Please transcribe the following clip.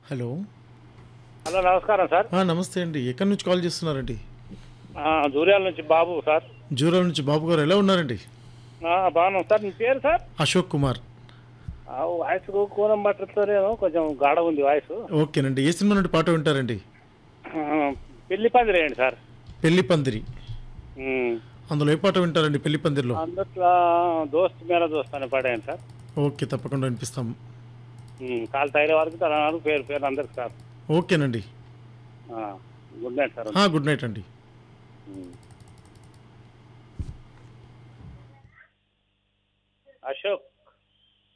Hello hello నమస్కారం sir ఆ, నమస్తే అండి ఎక్కడి నుంచి కాల్ చేస్తున్నారండి ఆ, జూర్యాల నుంచి బాబు సార్ జూరాల నుంచి బాబు గారు ఎలా ఉన్నారండి ఆ, బాగున్నాం సార్ మీ పేరు సార్ అశోక్ కుమార్ ఆ, వాయిస్ కూరం బట్టలతోనేమో కొంచెం గాఢ ఉంది వాయిస్ ఓకేనండి ఏ సినిమా నుండి పాట వింటారండి ఆ, పెళ్లి పంది రేయండి సార్ పెళ్లి పందిరి ఉమ్. అందులో ఏ పాట వింటారండి పెళ్లి పందిరిలో అందుట్లో దోస్త్ మేర దోస్త్ అని పడాయండి సార్ ఓకే తప్పకుండా వినిపిస్తాం ఉమ్, కాలు తగిలే వరకు తన నాలుగు పేరు పేరు అందరికి సార్ ఓకేనండి ఆ, గుడ్ నైట్ సార్ ఆ, గుడ్ నైట్ అండి ఉమ్. అశోక్